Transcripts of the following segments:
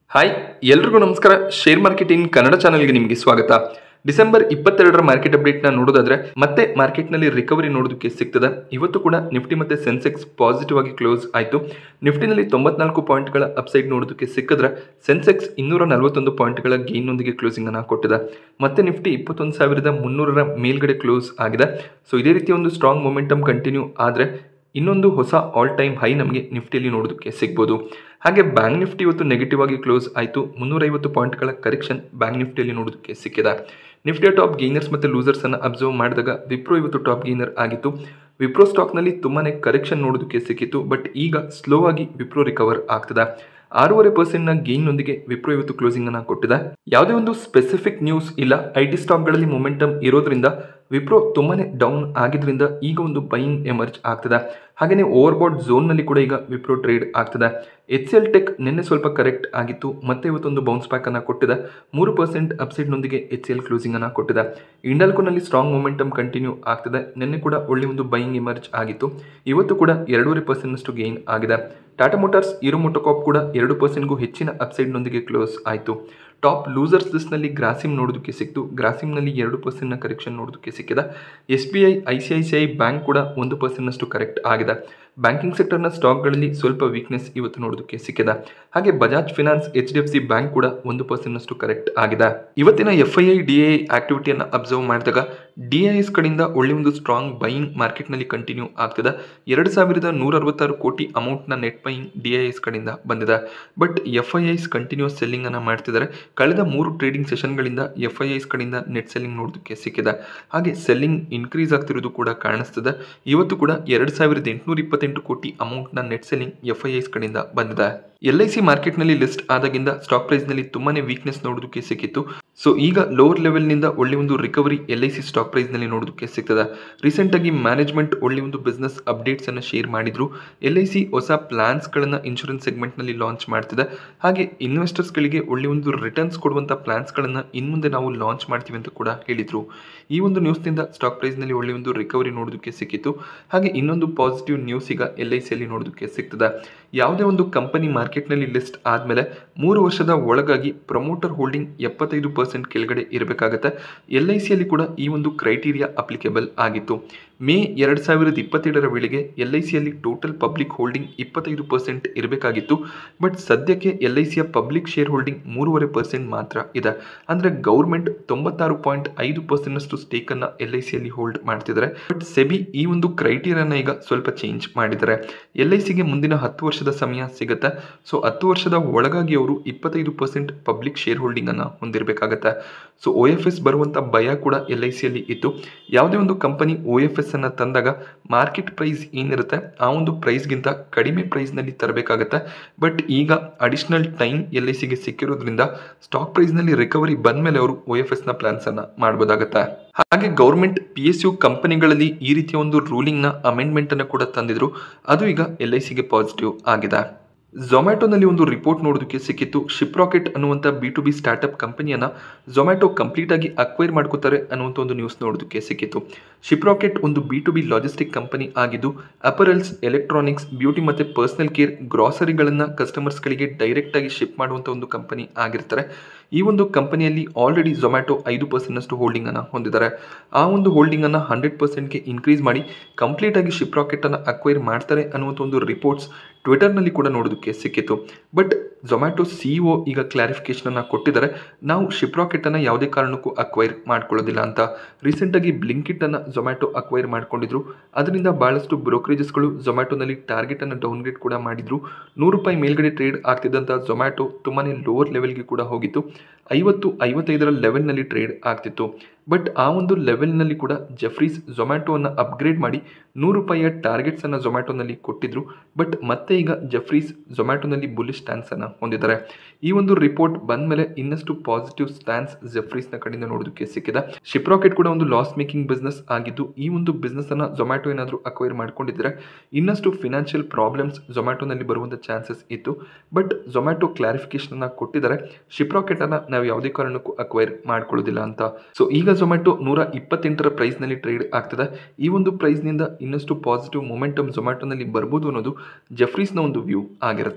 hi ಎಲ್ರಿಗೂ ನಮಸ್ಕಾರ share market in Kannada ಚಾನಲ್ಗೆ ನಿಮಗೆ ಸ್ವಾಗತ ಡಿಸೆಂಬರ್ ಇಪ್ಪತ್ತೆರಡರ ಮಾರ್ಕೆಟ್ ಅಪ್ಡೇಟ್ನ ನೋಡೋದಾದ್ರೆ ಮತ್ತೆ ಮಾರ್ಕೆಟ್ನಲ್ಲಿ ರಿಕವರಿ ನೋಡೋದಕ್ಕೆ ಸಿಗ್ತದೆ ಇವತ್ತು ಕೂಡ ನಿಫ್ಟಿ ಮತ್ತೆ ಸೆನ್ಸೆಕ್ಸ್ ಪಾಸಿಟಿವ್ ಆಗಿ ಕ್ಲೋಸ್ ಆಯಿತು ನಿಫ್ಟಿನಲ್ಲಿ ತೊಂಬತ್ನಾಲ್ಕು ಪಾಯಿಂಟ್ಗಳ ಅಪ್ಸೈಡ್ ನೋಡೋದಕ್ಕೆ ಸಿಕ್ಕಿದ್ರೆ ಸೆನ್ಸೆಕ್ಸ್ ಇನ್ನೂರ ನಲವತ್ತೊಂದು ಪಾಯಿಂಟ್ಗಳ ಗೇನ್ನೊಂದಿಗೆ ಕ್ಲೋಸಿಂಗ್ ಅನ್ನು ಕೊಟ್ಟಿದೆ ಮತ್ತೆ ನಿಫ್ಟಿ ಇಪ್ಪತ್ತೊಂದು ಸಾವಿರದ ಮುನ್ನೂರರ ಮೇಲ್ಗಡೆ ಕ್ಲೋಸ್ ಆಗಿದೆ ಸೊ ಇದೇ ರೀತಿಯ ಒಂದು ಸ್ಟ್ರಾಂಗ್ ಮೊಮೆಂಟಮ್ ಕಂಟಿನ್ಯೂ ಆದರೆ ಇನ್ನೊಂದು ಹೊಸ ಆಲ್ ಟೈಮ್ ಹೈ ನಮಗೆ ನಿಫ್ಟಿಯಲ್ಲಿ ನೋಡೋದಕ್ಕೆ ಸಿಗ್ಬೋದು ಹಾಗೆ ಬ್ಯಾಂಕ್ ನಿಫ್ಟಿ ಇವತ್ತು ನೆಗೆಟಿವ್ ಆಗಿ ಕ್ಲೋಸ್ ಆಯಿತು ಮುನ್ನೂರೈವತ್ತು ಪಾಯಿಂಟ್ಗಳ ಕರೆಕ್ಷನ್ ಬ್ಯಾಂಕ್ ನಿಫ್ಟಿಯಲ್ಲಿ ನೋಡೋದಕ್ಕೆ ಸಿಕ್ಕಿದೆ ನಿಫ್ಟಿಯ ಟಾಪ್ ಗೇನರ್ಸ್ ಮತ್ತು ಲೂಸರ್ಸ್ ಅನ್ನು ಅಬ್ಸರ್ವ್ ಮಾಡಿದಾಗ ವಿಪ್ರೋ ಇವತ್ತು ಟಾಪ್ ಗೇನರ್ ಆಗಿತ್ತು ವಿಪ್ರೋ ಸ್ಟಾಕ್ನಲ್ಲಿ ತುಂಬಾ ಕರೆಕ್ಷನ್ ನೋಡೋದಕ್ಕೆ ಸಿಕ್ಕಿತ್ತು ಬಟ್ ಈಗ ಸ್ಲೋ ಆಗಿ ವಿಪ್ರೋ ರಿಕವರ್ ಆಗ್ತದೆ ಆರೂವರೆ ಪರ್ಸೆಂಟ್ನ ಗೇನ್ನೊಂದಿಗೆ ವಿಪ್ರೋ ಇವತ್ತು ಕ್ಲೋಸಿಂಗ್ ಅನ್ನ ಕೊಟ್ಟಿದೆ ಯಾವುದೇ ಒಂದು ಸ್ಪೆಸಿಫಿಕ್ ನ್ಯೂಸ್ ಇಲ್ಲ ಐ ಟಿ ಸ್ಟಾಕ್ಗಳಲ್ಲಿ ಮೊಮೆಂಟಮ್ ಇರೋದ್ರಿಂದ ವಿಪ್ರೋ ತುಂಬಾನೇ ಡೌನ್ ಆಗಿದ್ರಿಂದ ಈಗ ಒಂದು ಬೈಯಿಂಗ್ ಎಮರ್ಜ್ ಆಗ್ತದೆ ಹಾಗೆಯೇ ಓವರ್ಬೌಟ್ ಝೋನ್ನಲ್ಲಿ ಕೂಡ ಈಗ ವಿಪ್ರೋ ಟ್ರೇಡ್ ಆಗ್ತದೆ ಎಚ್ ಎಲ್ ಟೆಕ್ ನಿನ್ನೆ ಸ್ವಲ್ಪ ಕರೆಕ್ಟ್ ಆಗಿತ್ತು ಮತ್ತೆ ಇವತ್ತೊಂದು ಬೌನ್ಸ್ ಬ್ಯಾಕ್ ಅನ್ನು ಕೊಟ್ಟಿದೆ ಮೂರು ಪರ್ಸೆಂಟ್ ಅಪ್ಸೈಡ್ನೊಂದಿಗೆ ಎಚ್ ಎಲ್ ಕ್ಲೋಸಿಂಗ್ ಅನ್ನು ಕೊಟ್ಟಿದೆ ಇಂಡಲ್ಕೋನಲ್ಲಿ ಸ್ಟ್ರಾಂಗ್ ಮೊಮೆಂಟಮ್ ಕಂಟಿನ್ಯೂ ಆಗ್ತದೆ ನಿನ್ನೆ ಕೂಡ ಒಳ್ಳೆ ಒಂದು ಬೈಯಿಂಗ್ ಎಮರ್ಜ್ ಆಗಿತ್ತು ಇವತ್ತು ಕೂಡ ಎರಡೂವರೆ ಪರ್ಸೆಂಟ್ನಷ್ಟು ಗೇನ್ ಆಗಿದೆ ಟಾಟಾ ಮೋಟಾರ್ಸ್ ಇರೋ ಮೋಟೋಕಾಪ್ ಕೂಡ ಎರಡು ಪರ್ಸೆಂಟ್ಗೂ ಹೆಚ್ಚಿನ ಅಪ್ಸೈಡ್ನೊಂದಿಗೆ ಕ್ಲೋಸ್ ಆಯಿತು ಟಾಪ್ ಲೂಸರ್ಸ್ ಲಿಸ್ಟ್ನಲ್ಲಿ ಗ್ರಾಸಿಮ್ ನೋಡೋದಕ್ಕೆ ಸಿಕ್ತು ಗ್ರಾಸಿಮ್ನಲ್ಲಿ ಎರಡು ಪರ್ಸೆಂಟ್ನ ಕರೆಕ್ಷನ್ ನೋಡೋದಕ್ಕೆ ಸಿಕ್ಕಿದೆ S B I I C I C I bank ಕೂಡ ಒಂದು ಪರ್ಸೆಂಟ್ನಷ್ಟು ಕರೆಕ್ಟ್ ಆಗಿದೆ ಬ್ಯಾಂಕಿಂಗ್ ಸೆಕ್ಟರ್ನ ಸ್ಟಾಕ್ಗಳಲ್ಲಿ ಸ್ವಲ್ಪ ವೀಕ್ನೆಸ್ ಇವತ್ತು ನೋಡೋದಕ್ಕೆ ಸಿಕ್ಕಿದೆ ಹಾಗೆ Bajaj finance H D F C bank ಕೂಡ ಒಂದು ಪರ್ಸೆಂಟ್ನಷ್ಟು ಕರೆಕ್ಟ್ ಆಗಿದೆ ಇವತ್ತಿನ F I I D I ಆಕ್ಟಿವಿಟಿಯನ್ನು ಅಬ್ಸರ್ವ್ ಮಾಡಿದಾಗ ಡಿ ಐ ಎಸ್ ಕಡೆಯಿಂದ ಒಳ್ಳೆ ಒಂದು ಸ್ಟ್ರಾಂಗ್ ಬೈಯಿಂಗ್ ಮಾರ್ಕೆಟ್ನಲ್ಲಿ ಕಂಟಿನ್ಯೂ ಆಗ್ತದೆ ಎರಡು ಸಾವಿರದ ನೂರ ಅರವತ್ತಾರು ಕೋಟಿ ಅಮೌಂಟ್ನ net buying D I S ಕಡೆಯಿಂದ ಬಂದಿದೆ but F I Is continues selling ಅನ್ನು ಮಾಡ್ತಿದ್ದಾರೆ ಕಳೆದ ಮೂರು ಟ್ರೇಡಿಂಗ್ ಸೆಷನ್ಗಳಿಂದ ಎಫ್ ಐ ಐಸ್ ಕಡೆಯಿಂದ ನೆಟ್ ಸೆಲ್ಲಿಂಗ್ ನೋಡೋದಕ್ಕೆ ಸಿಕ್ಕಿದೆ ಹಾಗೆ ಸೆಲ್ಲಿಂಗ್ ಇನ್ಕ್ರೀಸ್ ಆಗ್ತಿರೋದು ಕೂಡ ಕಾಣಿಸ್ತದೆ ಇವತ್ತು ಕೂಡ ಎರಡು ಸಾವಿರದ ಎಂಟುನೂರ ಇಪ್ಪತ್ತೆಂಟು ಕೋಟಿ ಅಮೌಂಟ್ನ net selling F I Is ಕಡೆಯಿಂದ ಬಂದಿದೆ ಎಲ್ ಐ ಸಿ ಮಾರ್ಕೆಟ್ನಲ್ಲಿ ಲಿಸ್ಟ್ ಆದಾಗಿಂದ ಸ್ಟಾಕ್ ಪ್ರೈಸ್ನಲ್ಲಿ ತುಂಬಾನೇ ವೀಕ್ನೆಸ್ ನೋಡೋದಕ್ಕೆ ಸಿಕ್ಕಿತ್ತು ಸೊ ಈಗ ಲೋವರ್ ಲೆವೆಲ್ನಿಂದ ಒಳ್ಳೆ ಒಂದು recovery L I C stock ಪ್ರೈಸ್ನಲ್ಲಿ ನೋಡೋದಕ್ಕೆ ಸಿಗ್ತದೆ ರೀಸೆಂಟಾಗಿ ಮ್ಯಾನೇಜ್ಮೆಂಟ್ ಒಳ್ಳೆ ಒಂದು ಬಿಸ್ನೆಸ್ ಅಪ್ಡೇಟ್ಸನ್ನು ಶೇರ್ ಮಾಡಿದ್ರು ಎಲ್ ಐ ಸಿ ಹೊಸ ಪ್ಲಾನ್ಸ್ಗಳನ್ನು ಇನ್ಶೂರೆನ್ಸ್ ಸೆಗ್ಮೆಂಟ್ನಲ್ಲಿ ಲಾಂಚ್ ಮಾಡ್ತಿದೆ ಹಾಗೆ ಇನ್ವೆಸ್ಟರ್ಸ್ಗಳಿಗೆ ಒಳ್ಳೆ ಒಂದು ರಿಟರ್ನ್ಸ್ ಕೊಡುವಂಥ ಪ್ಲಾನ್ಸ್ಗಳನ್ನು ಇನ್ನು ಮುಂದೆ ನಾವು ಲಾಂಚ್ ಮಾಡ್ತೀವಿ ಅಂತ ಕೂಡ ಹೇಳಿದರು ಈ ಒಂದು ನ್ಯೂಸ್ನಿಂದ ಸ್ಟಾಕ್ ಪ್ರೈಸ್ನಲ್ಲಿ ಒಳ್ಳೆ ಒಂದು ರಿಕವರಿ ನೋಡೋದಕ್ಕೆ ಸಿಕ್ಕಿತ್ತು ಹಾಗೆ ಇನ್ನೊಂದು ಪಾಸಿಟಿವ್ ನ್ಯೂಸ್ ಈಗ ಎಲ್ ಐ ಸಿಯಲ್ಲಿ ನೋಡೋದಕ್ಕೆ ಸಿಗ್ತದೆ ಯಾವುದೇ ಒಂದು ಕಂಪನಿ ಮಾರ್ಕೆಟ್ನಲ್ಲಿ ಲಿಸ್ಟ್ ಆದಮೇಲೆ ಮೂರು ವರ್ಷದ ಒಳಗಾಗಿ ಪ್ರಮೋಟರ್ ಹೋಲ್ಡಿಂಗ್ ಎಪ್ಪತ್ತೈದು ಪರ್ಸೆಂಟ್ ಕೆಳಗಡೆ ಇರಬೇಕಾಗತ್ತೆ ಎಲ್ ಐ ಸಿಯಲ್ಲಿ ಕೂಡ ಈ ಒಂದು ಕ್ರೈಟೀರಿಯಾ ಅಪ್ಲಿಕೇಬಲ್ ಆಗಿತ್ತು ಮೇ ಎರಡು ಸಾವಿರದ ಇಪ್ಪತ್ತೇಳರ ವೇಳೆಗೆ ಎಲ್ ಐ ಸಿಯಲ್ಲಿ ಟೋಟಲ್ ಪಬ್ಲಿಕ್ ಹೋಲ್ಡಿಂಗ್ ಇಪ್ಪತ್ತೈದು ಪರ್ಸೆಂಟ್ ಇರಬೇಕಾಗಿತ್ತು ಬಟ್ ಸದ್ಯಕ್ಕೆ ಎಲ್ ಐ ಸಿಯ ಪಬ್ಲಿಕ್ ಶೇರ್ ಹೋಲ್ಡಿಂಗ್ ಮೂರುವರೆ ಪರ್ಸೆಂಟ್ ಮಾತ್ರ ಇದೆ ಅಂದರೆ ಗೌರ್ಮೆಂಟ್ ತೊಂಬತ್ತಾರು ಪಾಯಿಂಟ್ ಐದು ಪರ್ಸೆಂಟ್ನಷ್ಟು ಸ್ಟೇಕನ್ನು ಎಲ್ ಐ ಸಿಯಲ್ಲಿ ಹೋಲ್ಡ್ ಮಾಡ್ತಿದ್ದಾರೆ ಬಟ್ ಸೆಬಿ ಈ ಒಂದು ಕ್ರೈಟೀರಿಯಾನ ಈಗ ಸ್ವಲ್ಪ ಚೇಂಜ್ ಮಾಡಿದ್ದಾರೆ ಎಲ್ ಐ ಸಿಗೆ ಮುಂದಿನ ಹತ್ತು ವರ್ಷದ ಸಮಯ ಸಿಗುತ್ತೆ ಸೊ ಹತ್ತು ವರ್ಷದ ಒಳಗಾಗಿ ಅವರು ಇಪ್ಪತ್ತೈದು ಪರ್ಸೆಂಟ್ ಪಬ್ಲಿಕ್ ಶೇರ್ ಹೋಲ್ಡಿಂಗನ್ನು ಹೊಂದಿರಬೇಕಾಗತ್ತೆ ಸೊ ಒ ಎಫ್ ಎಸ್ ಬರುವಂಥ ಭಯ ಕೂಡ ಎಲ್ ಐ ಸಿಯಲ್ಲಿ ಇತ್ತು ಯಾವುದೇ ಒಂದು ಕಂಪನಿ ಒ ಎಫ್ ಎಸ್ ಅನ್ನು ತಂದಾಗ ಮಾರ್ಕೆಟ್ ಪ್ರೈಸ್ ಏನಿರುತ್ತೆ ಆ ಒಂದು ಪ್ರೈಸ್ಗಿಂತ ಕಡಿಮೆ ಪ್ರೈಸ್ನಲ್ಲಿ ತರಬೇಕಾಗತ್ತೆ ಬಟ್ ಈಗ ಅಡಿಷನಲ್ ಟೈಮ್ ಎಲ್ ಐ ಸಿಗೆ ಸಿಕ್ಕಿರೋದ್ರಿಂದ ಸ್ಟಾಕ್ ಪ್ರೈಸ್ನಲ್ಲಿ ರಿಕವರಿ ಬಂದ ಮೇಲೆ ಅವರು ಒ ಎಫ್ ಎಸ್ನ ಪ್ಲಾನ್ಸನ್ನು ಮಾಡ್ಬೋದಾಗತ್ತೆ ಹಾಗೆ ಗೌರ್ಮೆಂಟ್ ಪಿ ಎಸ್ ಯು ಕಂಪನಿಗಳಲ್ಲಿ ಈ ರೀತಿಯ ಒಂದು ರೂಲಿಂಗ್ನ ಅಮೆಂಡ್ಮೆಂಟನ್ನು ಕೂಡ ತಂದಿದ್ರು ಅದು ಈಗ ಎಲ್ ಐ ಸಿಗೆ ಪಾಸಿಟಿವ್ ಆಗಿದೆ ಝೊಮ್ಯಾಟೊನಲ್ಲಿ ಒಂದು ರಿಪೋರ್ಟ್ ನೋಡೋದಕ್ಕೆ ಸಿಕ್ಕಿತ್ತು ಶಿಪ್ರಾಕೆಟ್ ಅನ್ನುವಂಥ ಬಿ ಟು ಬಿ ಸ್ಟಾರ್ಟಪ್ ಕಂಪನಿಯನ್ನು ಝೊಮ್ಯಾಟೊ ಕಂಪ್ಲೀಟ್ ಆಗಿ ಅಕ್ವೈರ್ ಮಾಡ್ಕೋತಾರೆ ಅನ್ನುವಂಥ ಒಂದು ನ್ಯೂಸ್ ನೋಡೋದಕ್ಕೆ ಸಿಕ್ಕಿತ್ತು ಶಿಪ್ರಾಕೆಟ್ ಒಂದು B to B logistic company ಆಗಿದ್ದು ಅಪರಲ್ಸ್ ಎಲೆಕ್ಟ್ರಾನಿಕ್ಸ್ ಬ್ಯೂಟಿ ಮತ್ತು ಪರ್ಸನಲ್ ಕೇರ್ ಗ್ರಾಸರಿಗಳನ್ನು ಕಸ್ಟಮರ್ಸ್ಗಳಿಗೆ ಡೈರೆಕ್ಟಾಗಿ ಶಿಪ್ ಮಾಡುವಂಥ ಒಂದು ಕಂಪನಿ ಆಗಿರ್ತಾರೆ ಈ ಒಂದು ಕಂಪನಿಯಲ್ಲಿ ಆಲ್ರೆಡಿ ಝೊಮ್ಯಾಟೊ ಐದು ಪರ್ಸೆಂಟ್ನಷ್ಟು ಹೋಲ್ಡಿಂಗನ್ನು ಹೊಂದಿದ್ದಾರೆ ಆ ಒಂದು ಹೋಲ್ಡಿಂಗನ್ನು ಹಂಡ್ರೆಡ್ ಪರ್ಸೆಂಟ್ಗೆ ಇನ್ಕ್ರೀಸ್ ಮಾಡಿ ಕಂಪ್ಲೀಟಾಗಿ ಶಿಪ್ ರಾಕೆಟನ್ನು ಅಕ್ವೈರ್ ಮಾಡ್ತಾರೆ ಅನ್ನುವಂಥ ಒಂದು ರಿಪೋರ್ಟ್ಸ್ ಟ್ವಿಟರ್ನಲ್ಲಿ ಕೂಡ ನೋಡೋದಕ್ಕೆ ಸಿಕ್ಕಿತ್ತು ಬಟ್ ಝೊಮ್ಯಾಟೊ ಸಿ ಒ ಈಗ ಕ್ಲಾರಿಫಿಕೇಶನನ್ನು ಕೊಟ್ಟಿದ್ದಾರೆ ನಾವು ಶಿಪ್ ರಾಕೆಟನ್ನು ಯಾವುದೇ ಕಾರಣಕ್ಕೂ ಅಕ್ವೈರ್ ಮಾಡ್ಕೊಳ್ಳೋದಿಲ್ಲ ಅಂತ ರೀಸೆಂಟಾಗಿ ಬ್ಲಿಂಕಿಟನ್ನು ಝೊಮ್ಯಾಟೊ ಅಕ್ವೈರ್ ಮಾಡ್ಕೊಂಡಿದ್ರು ಅದರಿಂದ ಭಾಳಷ್ಟು ಬ್ರೋಕರೇಜಸ್ಗಳು ಝೊಮ್ಯಾಟೊನಲ್ಲಿ ಟಾರ್ಗೆಟನ್ನು ಡೌನ್ಗ್ರೇಡ್ ಕೂಡ ಮಾಡಿದ್ರು ನೂರು ರೂಪಾಯಿ ಮೇಲ್ಗಡೆ ಟ್ರೇಡ್ ಆಗ್ತಿದ್ದಂಥ ಝೊಮ್ಯಾಟೊ ತುಂಬಾ ಲೋವರ್ ಲೆವೆಲ್ಗೆ ಕೂಡ ಹೋಗಿತ್ತು ಐವತ್ತು ಐವತ್ತೈದರ ಲೆವೆಲ್ನಲ್ಲಿ ಟ್ರೇಡ್ ಆಗ್ತಿತ್ತು ಬಟ್ ಆ ಒಂದು ಲೆವೆಲ್ನಲ್ಲಿ ಕೂಡ ಜಫ್ರೀಸ್ ಝೊಮ್ಯಾಟೊವನ್ನು ಅಪ್ಗ್ರೇಡ್ ಮಾಡಿ ನೂರು ರೂಪಾಯಿಯ ಟಾರ್ಗೆಟ್ಸನ್ನು ಝೊಮ್ಯಾಟೊನಲ್ಲಿ ಕೊಟ್ಟಿದ್ರು ಬಟ್ ಮತ್ತೆ ಈಗ ಜಫ್ರೀಸ್ ಝೊಮ್ಯಾಟೊನಲ್ಲಿ ಬುಲಿಶ್ ಸ್ಟ್ಯಾನ್ಸನ್ನು ಹೊಂದಿದ್ದಾರೆ ಈ ಒಂದು ರಿಪೋರ್ಟ್ ಬಂದ ಮೇಲೆ ಇನ್ನಷ್ಟು ಪಾಸಿಟಿವ್ ಸ್ಟ್ಯಾನ್ಸ್ ಜಫ್ರೀಸ್ನ ಕಡೆಯಿಂದ ನೋಡೋದಕ್ಕೆ ಸಿಕ್ಕಿದೆ ಶಿಪ್ರಾಕೆಟ್ ಕೂಡ ಒಂದು ಲಾಸ್ ಮೇಕಿಂಗ್ ಬಿಸ್ನೆಸ್ ಆಗಿದ್ದು ಈ ಒಂದು ಬಿಸ್ನೆಸ್ಸನ್ನು ಝೊಮ್ಯಾಟೊ ಏನಾದರೂ ಅಕ್ವೈರ್ ಮಾಡ್ಕೊಂಡಿದ್ರೆ ಇನ್ನಷ್ಟು ಫಿನಾನ್ಷಿಯಲ್ ಪ್ರಾಬ್ಲಮ್ಸ್ ಝೊಮ್ಯಾಟೊನಲ್ಲಿ ಬರುವಂಥ ಚಾನ್ಸಸ್ ಇತ್ತು ಬಟ್ ಝೊಮ್ಯಾಟೊ ಕ್ಲಾರಿಫಿಕೇಶನನ್ನು ಕೊಟ್ಟಿದ್ದಾರೆ ಶಿಪ್ರಾಕೆಟನ್ನು ನಾವು ಯಾವುದೇ ಕಾರಣಕ್ಕೂ ಅಕ್ವೈರ್ ಮಾಡ್ಕೊಳ್ಳೋದಿಲ್ಲ ಅಂತ ಸೊ ಈಗ ಝೊಮ್ಯಾಟೊ ನೂರ ಇಪ್ಪತ್ತೆಂಟರ ಪ್ರೈಸ್ನಲ್ಲಿ ಟ್ರೇಡ್ ಆಗ್ತದೆ ಈ ಒಂದು ಪ್ರೈಸ್ನಿಂದ ಇನ್ನಷ್ಟು ಪಾಸಿಟಿವ್ ಮೊಮೆಂಟಮ್ ಝೊಮ್ಯಾಟೊನಲ್ಲಿ ಬರ್ಬೋದು ಅನ್ನೋದು ಜಫ್ರೀಸ್ನ ಒಂದು ವ್ಯೂ ಆಗಿರುತ್ತೆ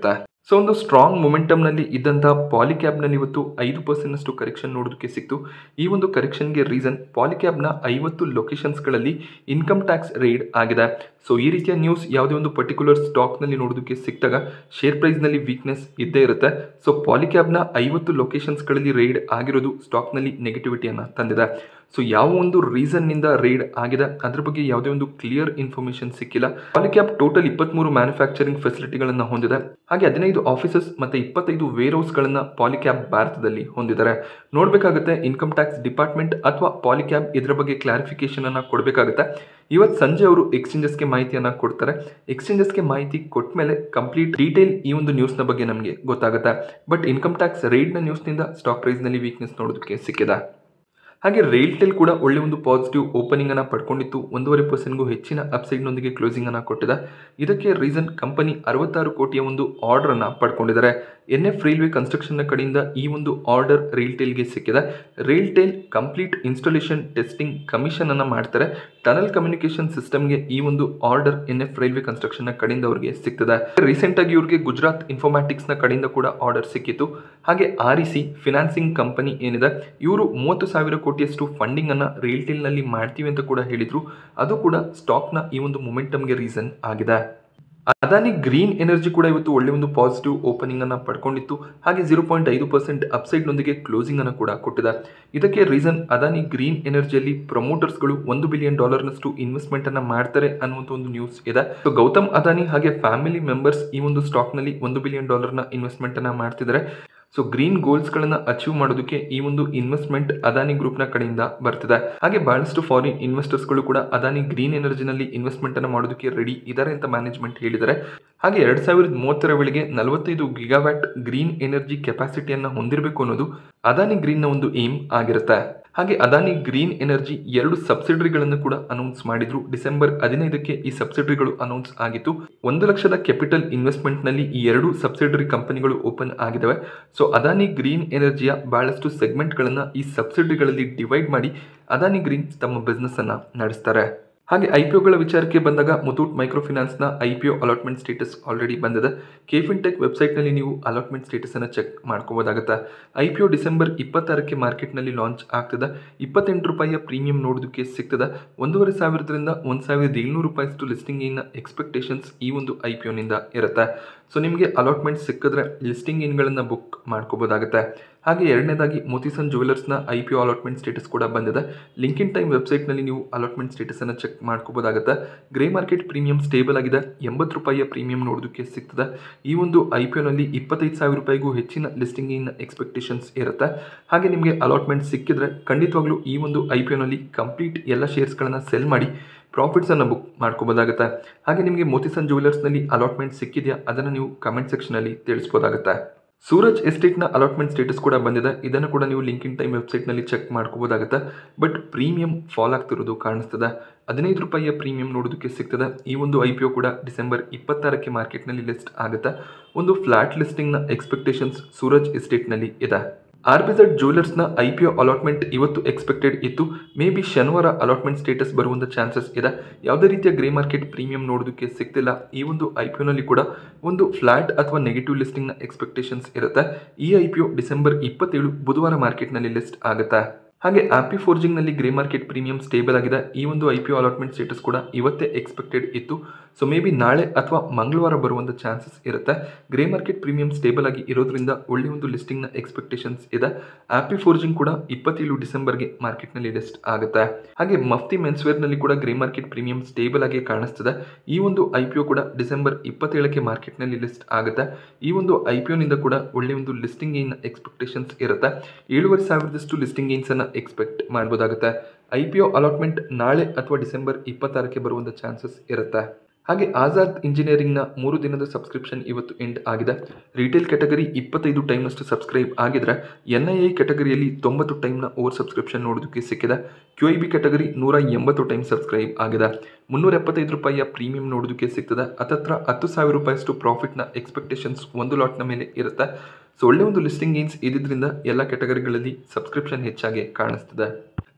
ಸೊ ಒಂದು ಸ್ಟ್ರಾಂಗ್ ಮೊಮೆಂಟಮ್ನಲ್ಲಿ ಇದ್ದಂತಹ ಪಾಲಿಕ್ಯಾಬ್ನಲ್ಲಿ ಇವತ್ತು ಐದು ಪರ್ಸೆಂಟ್ನಷ್ಟು ಕರೆಕ್ಷನ್ ನೋಡೋದಕ್ಕೆ ಸಿಕ್ತು ಈ ಒಂದು ಕರೆಕ್ಷನ್ಗೆ ರೀಸನ್ ಪಾಲಿಕ್ಯಾಬ್ನ ಐವತ್ತು ಲೊಕೇಶನ್ಸ್ಗಳಲ್ಲಿ ಇನ್ಕಮ್ ಟ್ಯಾಕ್ಸ್ ರೇಡ್ ಆಗಿದೆ ಸೊ ಈ ರೀತಿಯ ನ್ಯೂಸ್ ಯಾವುದೇ ಒಂದು ಪರ್ಟಿಕ್ಯುಲರ್ ಸ್ಟಾಕ್ನಲ್ಲಿ ನೋಡೋದಕ್ಕೆ ಸಿಕ್ಕಿದಾಗ ಶೇರ್ ಪ್ರೈಸ್ನಲ್ಲಿ ವೀಕ್ನೆಸ್ ಇದ್ದೇ ಇರುತ್ತೆ ಸೊ ಪಾಲಿಕ್ಯಾಬ್ನ ಐವತ್ತು ಲೊಕೇಶನ್ಸ್ಗಳಲ್ಲಿ ರೇಡ್ ಆಗಿರೋದು ಸ್ಟಾಕ್ನಲ್ಲಿ ನೆಗೆಟಿವಿಟಿಯನ್ನು ತಂದಿದೆ ಸೊ ಯಾವ ಒಂದು ರೀಸನ್ನಿಂದ ರೇಡ್ ಆಗಿದೆ ಅದ್ರ ಬಗ್ಗೆ ಯಾವುದೇ ಒಂದು ಕ್ಲಿಯರ್ ಇನ್ಫಾರ್ಮೇಷನ್ ಸಿಕ್ಕಿಲ್ಲ ಪಾಲಿಕ್ಯಾಬ್ ಟೋಟಲ್ ಇಪ್ಪತ್ತ್ಮೂರು ಮ್ಯಾನುಫ್ಯಾಕ್ಚರಿಂಗ್ ಫೆಸಿಲಿಟಿಗಳನ್ನು ಹೊಂದಿದೆ ಹಾಗೆ ಹದಿನೈದು ಆಫೀಸಸ್ ಮತ್ತು ಇಪ್ಪತ್ತೈದು ವೇರ್ ಹೌಸ್ಗಳನ್ನು ಪಾಲಿಕ್ಯಾಬ್ ಭಾರತದಲ್ಲಿ ಹೊಂದಿದ್ದಾರೆ ನೋಡಬೇಕಾಗುತ್ತೆ ಇನ್ಕಮ್ ಟ್ಯಾಕ್ಸ್ ಡಿಪಾರ್ಟ್ಮೆಂಟ್ ಅಥವಾ ಪಾಲಿಕ್ಯಾಬ್ ಇದರ ಬಗ್ಗೆ ಕ್ಲಾರಿಫಿಕೇಶನ್ ಅನ್ನು ಕೊಡಬೇಕಾಗುತ್ತೆ ಇವತ್ತು ಸಂಜೆ ಅವರು ಎಕ್ಸ್ಚೇಂಜಸ್ಗೆ ಮಾಹಿತಿಯನ್ನು ಕೊಡ್ತಾರೆ ಎಕ್ಸ್ಚೇಂಜಸ್ಗೆ ಮಾಹಿತಿ ಕೊಟ್ಟ ಮೇಲೆ ಕಂಪ್ಲೀಟ್ ಡೀಟೇಲ್ ಈ ಒಂದು ನ್ಯೂಸ್ನ ಬಗ್ಗೆ ನಮಗೆ ಗೊತ್ತಾಗುತ್ತೆ ಬಟ್ ಇನ್ಕಮ್ ಟ್ಯಾಕ್ಸ್ ರೇಡ್ನ ನ್ಯೂಸ್ನಿಂದ ಸ್ಟಾಕ್ ಪ್ರೈಸ್ನಲ್ಲಿ ವೀಕ್ನೆಸ್ ನೋಡೋದಕ್ಕೆ ಸಿಕ್ಕಿದೆ ಹಾಗೆ ರೈಲ್ಟೆಲ್ ಕೂಡ ಒಳ್ಳೆ ಒಂದು ಪಾಸಿಟಿವ್ ಓಪನಿಂಗ್ ಅನ್ನು ಪಡ್ಕೊಂಡಿತ್ತು ಒಂದೂವರೆ ಪರ್ಸೆಂಟ್ಗೂ ಹೆಚ್ಚಿನ ಅಪ್ಸೈಡ್ನೊಂದಿಗೆ ಕ್ಲೋಸಿಂಗ್ ಅನ್ನು ಕೊಟ್ಟಿದೆ ಇದಕ್ಕೆ ರೀಸನ್ ಕಂಪನಿ ಅರವತ್ತಾರು ಕೋಟಿಯ ಒಂದು ಆರ್ಡರ್ ಅನ್ನು ಪಡ್ಕೊಂಡಿದ್ದಾರೆ ಎನ್ ಎಫ್ ರೈಲ್ವೆ ಕನ್ಸ್ಟ್ರಕ್ಷನ್ನ ಕಡೆಯಿಂದ ಈ ಒಂದು ಆರ್ಡರ್ ರೈಲ್ಟೆಲ್ಗೆ ಸಿಕ್ಕಿದೆ RailTel complete installation testing commission ಅನ್ನು ಮಾಡ್ತಾರೆ ಟನಲ್ ಕಮ್ಯುನಿಕೇಶನ್ ಸಿಸ್ಟಮ್ಗೆ ಈ ಒಂದು ಆರ್ಡರ್ ಎನ್ ಎಫ್ ರೈಲ್ವೆ ಕನ್ಸ್ಟ್ರಕ್ಷನ್ನ ಕಡೆಯಿಂದ ಅವರಿಗೆ ಸಿಗ್ತದೆ ರೀಸೆಂಟ್ ಆಗಿ ಇವ್ರಿಗೆ ಗುಜರಾತ್ ಇನ್ಫಾರ್ಮ್ಯಾಟಿಕ್ಸ್ ನ ಕಡೆಯಿಂದ ಕೂಡ ಆರ್ಡರ್ ಸಿಕ್ಕಿತ್ತು ಹಾಗೆ R E C financing company ಏನಿದೆ ಇವರು ಮೂವತ್ತು ಸಾವಿರ ಕೋಟಿಯಷ್ಟು ಫಂಡಿಂಗ್ ಅನ್ನ ರೈಲ್ಟೆಲ್ ನಲ್ಲಿ ಮಾಡ್ತೀವಿ ಅಂತ ಕೂಡ ಹೇಳಿದ್ರು ಅದು ಕೂಡ ಸ್ಟಾಕ್ ನ ಈ ಒಂದು ಮೊಮೆಂಟಮ್ಗೆ ರೀಸನ್ ಆಗಿದೆ ಅದಾನಿ ಗ್ರೀನ್ ಎನರ್ಜಿ ಕೂಡ ಇವತ್ತು ಒಳ್ಳೆ ಒಂದು ಪಾಸಿಟಿವ್ ಓಪನಿಂಗ್ ಅನ್ನ ಪಡ್ಕೊಂಡಿತ್ತು ಹಾಗೆ ಜೀರೋ ಪಾಯಿಂಟ್ ಐದು ಪರ್ಸೆಂಟ್ ಅಪ್ಸೈಡ್ನೊಂದಿಗೆ ಕ್ಲೋಸಿಂಗ್ ಅನ್ನು ಕೂಡ ಕೊಟ್ಟಿದೆ ಇದಕ್ಕೆ ರೀಸನ್ ಅದಾನಿ ಗ್ರೀನ್ ಎನರ್ಜಿಯಲ್ಲಿ ಪ್ರಮೋಟರ್ಸ್ಗಳು ಒಂದು ಬಿಲಿಯನ್ ಡಾಲರ್ನಷ್ಟು ಇನ್ವೆಸ್ಟ್ಮೆಂಟ್ ಅನ್ನ ಮಾಡ್ತಾರೆ ಅನ್ನುವಂಥ ಒಂದು ನ್ಯೂಸ್ ಇದೆ ಸೊ ಗೌತಮ್ ಅದಾನಿ ಹಾಗೆ ಫ್ಯಾಮಿಲಿ ಮೆಂಬರ್ಸ್ ಈ ಒಂದು ಸ್ಟಾಕ್ನಲ್ಲಿ ಒಂದು ಬಿಲಿಯನ್ ಡಾಲರ್ನ ಇನ್ವೆಸ್ಟ್ಮೆಂಟ್ ಅನ್ನ ಮಾಡ್ತಿದ್ದಾರೆ ಸೊ ಗ್ರೀನ್ ಗೋಲ್ಸ್ಗಳನ್ನು ಅಚೀವ್ ಮಾಡೋದಕ್ಕೆ ಈ ಒಂದು ಇನ್ವೆಸ್ಟ್ಮೆಂಟ್ ಅದಾನಿ ಗ್ರೂಪ್ನ ಕಡೆಯಿಂದ ಬರ್ತಿದೆ ಹಾಗೆ ಬಹಳಷ್ಟು ಫಾರಿನ್ ಇನ್ವೆಸ್ಟರ್ಸ್ಗಳು ಕೂಡ ಅದಾನಿ ಗ್ರೀನ್ ಎನರ್ಜಿನಲ್ಲಿ ಇನ್ವೆಸ್ಟ್ಮೆಂಟ್ ಅನ್ನು ಮಾಡೋದಕ್ಕೆ ರೆಡಿ ಇದ್ದಾರೆ ಅಂತ ಮ್ಯಾನೇಜ್ಮೆಂಟ್ ಹೇಳಿದ್ದಾರೆ ಹಾಗೆ ಎರಡ್ ಸಾವಿರದ ಮೂವತ್ತರ ವೇಳೆಗೆ ನಲವತ್ತೈದು ಗಿಗಾವ್ಯಾಟ್ ಗ್ರೀನ್ ಎನರ್ಜಿ ಕೆಪಾಸಿಟಿಯನ್ನು ಹೊಂದಿರಬೇಕು ಅನ್ನೋದು ಅದಾನಿ ಗ್ರೀನ್ನ ಒಂದು ಏಮ್ ಆಗಿರುತ್ತೆ ಹಾಗೆ ಅದಾನಿ ಗ್ರೀನ್ ಎನರ್ಜಿ ಎರಡು ಸಬ್ಸಿಡರಿಗಳನ್ನು ಕೂಡ ಅನೌನ್ಸ್ ಮಾಡಿದ್ರು ಡಿಸೆಂಬರ್ ಹದಿನೈದಕ್ಕೆ ಈ ಸಬ್ಸಿಡರಿಗಳು ಅನೌನ್ಸ್ ಆಗಿತ್ತು ಒಂದು ಲಕ್ಷದ ಕ್ಯಾಪಿಟಲ್ ಇನ್ವೆಸ್ಟ್ಮೆಂಟ್ ನಲ್ಲಿ ಈ ಎರಡು ಸಬ್ಸಿಡರಿ ಕಂಪನಿಗಳು ಓಪನ್ ಆಗಿದ್ದಾವೆ ಸೊ ಅದಾನಿ ಗ್ರೀನ್ ಎನರ್ಜಿಯ ಬಹಳಷ್ಟು ಸೆಗ್ಮೆಂಟ್ಗಳನ್ನು ಈ ಸಬ್ಸಿಡರಿಗಳಲ್ಲಿ ಡಿವೈಡ್ ಮಾಡಿ ಅದಾನಿ ಗ್ರೀನ್ ತಮ್ಮ ಬಿಸ್ನೆಸ್ ಅನ್ನ ನಡೆಸ್ತಾರೆ ಹಾಗೆ ಐ ಪಿ ಒಗಳ ವಿಚಾರಕ್ಕೆ ಬಂದಾಗ ಮುತೂಟ್ ಮೈಕ್ರೋ ಫಿನಾನ್ಸ್ನ I P O allotment status already ಬಂದಿದೆ ಕೆಫಿನ್ಟೆಕ್ ವೆಬ್ಸೈಟ್ನಲ್ಲಿ ನೀವು ಅಲಾಟ್ಮೆಂಟ್ ಸ್ಟೇಟಸನ್ನು ಚೆಕ್ ಮಾಡ್ಕೋಬೋದಾಗುತ್ತೆ ಐ ಪಿ ಒ ಡಿಸೆಂಬರ್ ಇಪ್ಪತ್ತಾರಕ್ಕೆ ಮಾರ್ಕೆಟ್ನಲ್ಲಿ ಲಾಂಚ್ ಆಗ್ತದೆ ಇಪ್ಪತ್ತೆಂಟು ರೂಪಾಯಿಯ ಪ್ರೀಮಿಯಂ ನೋಡೋದಕ್ಕೆ ಸಿಗ್ತದೆ ಒಂದೂವರೆ ಸಾವಿರದಿಂದ ಒಂದು ಸಾವಿರದ ಏಳ್ನೂರು ರೂಪಾಯಿಷ್ಟು ಲಿಸ್ಟಿಂಗ್ ಇನ್ನ ಎಕ್ಸ್ಪೆಕ್ಟೇಷನ್ಸ್ ಈ ಒಂದು ಐ ಪಿ ಒನಿಂದ ಇರುತ್ತೆ ಸೊ ನಿಮಗೆ ಅಲಾಟ್ಮೆಂಟ್ ಸಿಕ್ಕಿದ್ರೆ ಲಿಸ್ಟಿಂಗ್ ಇನ್ಗಳನ್ನು ಬುಕ್ ಮಾಡ್ಕೋಬೋದಾಗುತ್ತೆ ಹಾಗೆ ಎರಡನೇದಾಗಿ ಮೋತಿಸನ್ ಜುವೆಲರ್ಸ್ನ I P O allotment status ಕೂಡ ಬಂದಿದೆ ಲಿಂಕಿನ್ ಟೈಮ್ ವೆಬ್ಸೈಟ್ನಲ್ಲಿ ನೀವು ಅಲಾಟ್ಮೆಂಟ್ ಸ್ಟೇಟಸನ್ನು ಚೆಕ್ ಮಾಡ್ಕೋಬೋದಾಗುತ್ತೆ ಗ್ರೇ ಮಾರ್ಕೆಟ್ ಪ್ರೀಮಿಯಂ ಸ್ಟೇಬಲ್ ಆಗಿದೆ ಎಂಬತ್ತು ರೂಪಾಯಿಯ ಪ್ರೀಮಿಯಂ ನೋಡೋದಕ್ಕೆ ಸಿಗ್ತದೆ ಈ ಒಂದು ಐ ಪಿ ಒನಲ್ಲಿ ಇಪ್ಪತ್ತೈದು ಸಾವಿರ ರೂಪಾಯಿಗೂ ಹೆಚ್ಚಿನ ಲಿಸ್ಟಿಂಗ್ ಇನ್ ಎಕ್ಸ್ಪೆಕ್ಟೇಷನ್ಸ್ ಇರುತ್ತೆ ಹಾಗೆ ನಿಮಗೆ ಅಲಾಟ್ಮೆಂಟ್ ಸಿಕ್ಕಿದ್ರೆ ಖಂಡಿತವಾಗ್ಲೂ ಈ ಒಂದು ಐ ಪಿ ಒನಲ್ಲಿ ಕಂಪ್ಲೀಟ್ ಎಲ್ಲ ಶೇರ್ಸ್ಗಳನ್ನು ಸೆಲ್ ಮಾಡಿ ಪ್ರಾಫಿಟ್ಸನ್ನು ಬುಕ್ ಮಾಡ್ಕೋಬೋದಾಗುತ್ತೆ ಹಾಗೆ ನಿಮಗೆ ಮೋತಿಸನ್ ಜುವೆಲರ್ಸ್ನಲ್ಲಿ ಅಲಾಟ್ಮೆಂಟ್ ಸಿಕ್ಕಿದೆಯಾ ಅದನ್ನು ನೀವು ಕಮೆಂಟ್ ಸೆಕ್ಷನಲ್ಲಿ ತಿಳಿಸ್ಬೋದಾಗುತ್ತೆ ಸೂರಜ್ ಎಸ್ಟೇಟ್ನ ಅಲಾಟ್ಮೆಂಟ್ ಸ್ಟೇಟಸ್ ಕೂಡ ಬಂದಿದೆ ಇದನ್ನು ಕೂಡ ನೀವು ಲಿಂಕಿನ್ ಟೈಮ್ ವೆಬ್ಸೈಟ್ನಲ್ಲಿ ಚೆಕ್ ಮಾಡ್ಕೋಬೋದಾಗುತ್ತೆ ಬಟ್ ಪ್ರೀಮಿಯಂ ಫಾಲ್ ಆಗ್ತಿರೋದು ಕಾಣಿಸ್ತದೆ ಹದಿನೈದು ರೂಪಾಯಿಯ ಪ್ರೀಮಿಯಂ ನೋಡೋದಕ್ಕೆ ಸಿಗ್ತದೆ ಈ ಒಂದು ಐ ಪಿ ಒ ಕೂಡ ಡಿಸೆಂಬರ್ ಇಪ್ಪತ್ತಾರಕ್ಕೆ ಮಾರ್ಕೆಟ್ನಲ್ಲಿ ಲಿಸ್ಟ್ ಆಗುತ್ತೆ ಒಂದು ಫ್ಲಾಟ್ ಲಿಸ್ಟಿಂಗ್ನ ಎಕ್ಸ್ಪೆಕ್ಟೇಷನ್ಸ್ ಸೂರಜ್ ಎಸ್ಟೇಟ್ನಲ್ಲಿ ಇದೆ ಆರ್ ಬಿ ಝಡ್ ಜ್ಯುವೆಲರ್ಸ್ನ ಐ ಪಿ ಒ ಅಲಾಟ್ಮೆಂಟ್ ಇವತ್ತು ಎಕ್ಸ್ಪೆಕ್ಟೆಡ್ ಇತ್ತು ಮೇ ಬಿ ಶನಿವಾರ ಅಲಾಟ್ಮೆಂಟ್ ಸ್ಟೇಟಸ್ ಬರುವಂಥ ಚಾನ್ಸಸ್ ಇದೆ ಯಾವುದೇ ರೀತಿಯ ಗ್ರೇ ಮಾರ್ಕೆಟ್ ಪ್ರೀಮಿಯಂ ನೋಡೋದಕ್ಕೆ ಸಿಗ್ತಿಲ್ಲ ಈ ಒಂದು ಐ ಪಿ ಒನಲ್ಲಿ ಕೂಡ ಒಂದು ಫ್ಲಾಟ್ ಅಥವಾ ನೆಗೆಟಿವ್ ಲಿಸ್ಟಿಂಗ್ನ ಎಕ್ಸ್ಪೆಕ್ಟೇಷನ್ಸ್ ಇರುತ್ತೆ ಈ ಐ ಪಿ ಒ ಡಿಸೆಂಬರ್ ಇಪ್ಪತ್ತೇಳು ಬುಧವಾರ ಮಾರ್ಕೆಟ್ನಲ್ಲಿ ಲಿಸ್ಟ್ ಆಗುತ್ತೆ ಹಾಗೆ ಆಪಿ ಫೋರ್ಜಿಂಗ್ನಲ್ಲಿ ಗ್ರೇ ಮಾರ್ಕೆಟ್ ಪ್ರೀಮಿಯಂ ಸ್ಟೇಬಲ್ ಆಗಿದೆ ಈ ಒಂದು I P O allotment status ಕೂಡ ಇವತ್ತೇ ಎಕ್ಸ್ಪೆಕ್ಟೆಡ್ ಇತ್ತು ಸೊ ಮೇ ಬಿ ನಾಳೆ ಅಥವಾ ಮಂಗಳವಾರ ಬರುವಂಥ ಚಾನ್ಸಸ್ ಇರುತ್ತೆ ಗ್ರೇ ಮಾರ್ಕೆಟ್ ಪ್ರೀಮಿಯಂ ಸ್ಟೇಬಲ್ ಆಗಿ ಇರೋದ್ರಿಂದ ಒಳ್ಳೆ ಒಂದು ಲಿಸ್ಟಿಂಗ್ನ ಎಕ್ಸ್ಪೆಕ್ಟೇಷನ್ಸ್ ಇದೆ ಆಪಿ ಫೋರ್ಜಿಂಗ್ ಕೂಡ ಇಪ್ಪತ್ತೇಳು ಡಿಸೆಂಬರ್ಗೆ ಮಾರ್ಕೆಟ್ನಲ್ಲಿ ಲಿಸ್ಟ್ ಆಗುತ್ತೆ ಹಾಗೆ ಮಫ್ತಿ ಮೆನ್ಸ್ವೇರ್ನಲ್ಲಿ ಕೂಡ ಗ್ರೇ ಮಾರ್ಕೆಟ್ ಪ್ರೀಮಿಯಂ ಸ್ಟೇಬಲ್ ಆಗಿ ಕಾಣಿಸ್ತದೆ ಈ ಒಂದು ಐ ಪಿ ಒ ಕೂಡ ಡಿಸೆಂಬರ್ ಇಪ್ಪತ್ತೇಳಕ್ಕೆ ಮಾರ್ಕೆಟ್ನಲ್ಲಿ ಲಿಸ್ಟ್ ಆಗುತ್ತೆ ಈ ಒಂದು ಐ ಪಿ ಒನಿಂದ ಕೂಡ ಒಳ್ಳೆ ಒಂದು ಲಿಸ್ಟಿಂಗ್ ಗೇನ್ ಎಕ್ಸ್ಪೆಕ್ಟೇಷನ್ಸ್ ಇರುತ್ತೆ ಏಳುವರೆ ಸಾವಿರದಷ್ಟು ಲಿಸ್ಟಿಂಗ್ ಗೇನ್ಸನ್ನು ಎಕ್ಸ್ಪೆಕ್ಟ್ ಮಾಡ್ಬೋದಾಗುತ್ತೆ ಐ ಪಿ ಒ ಅಲಾಟ್ಮೆಂಟ್ ನಾಳೆ ಅಥವಾ ಡಿಸೆಂಬರ್ ಇಪ್ಪತ್ತಾರಕ್ಕೆ ಬರುವಂಥ ಚಾನ್ಸಸ್ ಇರುತ್ತೆ ಹಾಗೆ ಆಜಾದ್ ಇಂಜಿನಿಯರಿಂಗ್ನ ಮೂರು ದಿನದ ಸಬ್ಸ್ಕ್ರಿಪ್ಷನ್ ಇವತ್ತು ಎಂಡ್ ಆಗಿದೆ ರಿಟೇಲ್ ಕ್ಯಾಟಗರಿ ಇಪ್ಪತ್ತೈದು ಟೈಮ್ನಷ್ಟು ಸಬ್ಸ್ಕ್ರೈಬ್ ಆಗಿದ್ರೆ ಎನ್ ಐ ಐ ಕ್ಯಾಟಗರಿಯಲ್ಲಿ ತೊಂಬತ್ತು ಟೈಮ್ನ ಓವರ್ ಸಬ್ಸ್ಕ್ರಿಪ್ಷನ್ ನೋಡೋದಕ್ಕೆ ಸಿಕ್ಕಿದೆ ಕ್ಯೂ ಐ ಬಿ ಕ್ಯಾಟಗರಿ ನೂರ ಎಂಬತ್ತು ಟೈಮ್ ಸಬ್ಸ್ಕ್ರೈಬ್ ಆಗಿದೆ ಮುನ್ನೂರ ಎಪ್ಪತ್ತೈದು ರೂಪಾಯಿಯ ಪ್ರೀಮಿಯಂ ನೋಡೋದಕ್ಕೆ ಸಿಗ್ತದೆ ಹತ್ತತ್ರ ಹತ್ತು ಸಾವಿರ ರೂಪಾಯಿಯಷ್ಟು ಪ್ರಾಫಿಟ್ನ ಎಕ್ಸ್ಪೆಕ್ಟೇಷನ್ಸ್ ಒಂದು ಲಾಟ್ನ ಮೇಲೆ ಇರುತ್ತೆ ಸೊ ಒಳ್ಳೆ ಒಂದು ಲಿಸ್ಟಿಂಗ್ ಗೇನ್ಸ್ ಇದ್ದಿದ್ದರಿಂದ ಎಲ್ಲ ಕ್ಯಾಟಗರಿಗಳಲ್ಲಿ ಸಬ್ಸ್ಕ್ರಿಪ್ಷನ್ ಹೆಚ್ಚಾಗಿ ಕಾಣಿಸ್ತದೆ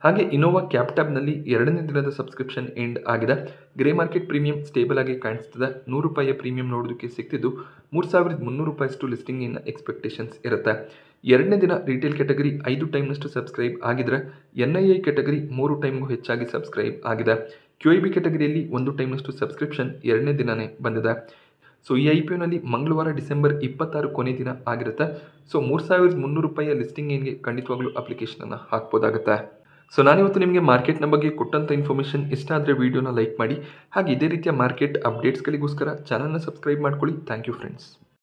ಹಾಗೆ ಇನೋವಾ ಕ್ಯಾಪ್ ಟ್ಯಾಬ್ನಲ್ಲಿ ಎರಡನೇ ದಿನದ ಸಬ್ಸ್ಕ್ರಿಪ್ಷನ್ ಎಂಡ್ ಆಗಿದೆ ಗ್ರೇ ಮಾರ್ಕೆಟ್ ಪ್ರೀಮಿಯಂ ಸ್ಟೇಬಲ್ ಆಗಿ ಕಾಣಿಸ್ತದೆ ನೂರು ರೂಪಾಯಿಯ ಪ್ರೀಮಿಯಂ ನೋಡೋದಕ್ಕೆ ಸಿಗ್ತಿದ್ದು ಮೂರು ಸಾವಿರದ ಮುನ್ನೂರು ರೂಪಾಯಿಷ್ಟು ಲಿಸ್ಟಿಂಗ್ ಇನ್ ಎಕ್ಸ್ಪೆಕ್ಟೇಷನ್ಸ್ ಇರುತ್ತೆ ಎರಡನೇ ದಿನ ರಿಟೇಲ್ ಕ್ಯಾಟಗರಿ ಐದು ಟೈಮ್ನಷ್ಟು ಸಬ್ಸ್ಕ್ರೈಬ್ ಆಗಿದ್ರೆ ಎನ್ ಐ ಐ ಕ್ಯಾಟಗರಿ ಮೂರು ಟೈಮ್ಗೂ ಹೆಚ್ಚಾಗಿ ಸಬ್ಸ್ಕ್ರೈಬ್ ಆಗಿದೆ ಕ್ಯೂ ಐ ಬಿ ಕ್ಯಾಟಗರಿಯಲ್ಲಿ ಒಂದು ಟೈಮ್ನಷ್ಟು ಸಬ್ಸ್ಕ್ರಿಪ್ಷನ್ ಎರಡನೇ ದಿನನೇ ಬಂದಿದೆ ಸೊ ಈ ಐ ಪಿ ಯುನಲ್ಲಿ ಮಂಗಳವಾರ ಡಿಸೆಂಬರ್ ಇಪ್ಪತ್ತಾರು ಕೊನೆ ದಿನ ಆಗಿರುತ್ತೆ ಸೊ ಮೂರು ಸಾವಿರದ ಮುನ್ನೂರು ರೂಪಾಯಿಯ ಲಿಸ್ಟಿಂಗ್ ಏನ್ಗೆ ಖಂಡಿತವಾಗ್ಲೂ ಅಪ್ಲಿಕೇಶನನ್ನು ಹಾಕ್ಬೋದಾಗುತ್ತೆ ಸೊ ನಾನಿವತ್ತು ನಿಮಗೆ ಮಾರ್ಕೆಟ್ನ ಬಗ್ಗೆ ಕೊಟ್ಟಂಥ ಇನ್ಫಾರ್ಮೇಷನ್ ಇಷ್ಟ ಆದರೆ ವೀಡಿಯೋನ ಲೈಕ್ ಮಾಡಿ ಹಾಗೆ ಇದೇ ರೀತಿಯ ಮಾರ್ಕೆಟ್ ಅಪ್ಡೇಟ್ಸ್ಗಳಿಗೋಸ್ಕರ ಚಾನಲ್ನ ಸಬ್ಸ್ಕ್ರೈಬ್ ಮಾಡ್ಕೊಳ್ಳಿ ಥ್ಯಾಂಕ್ ಯು ಫ್ರೆಂಡ್ಸ್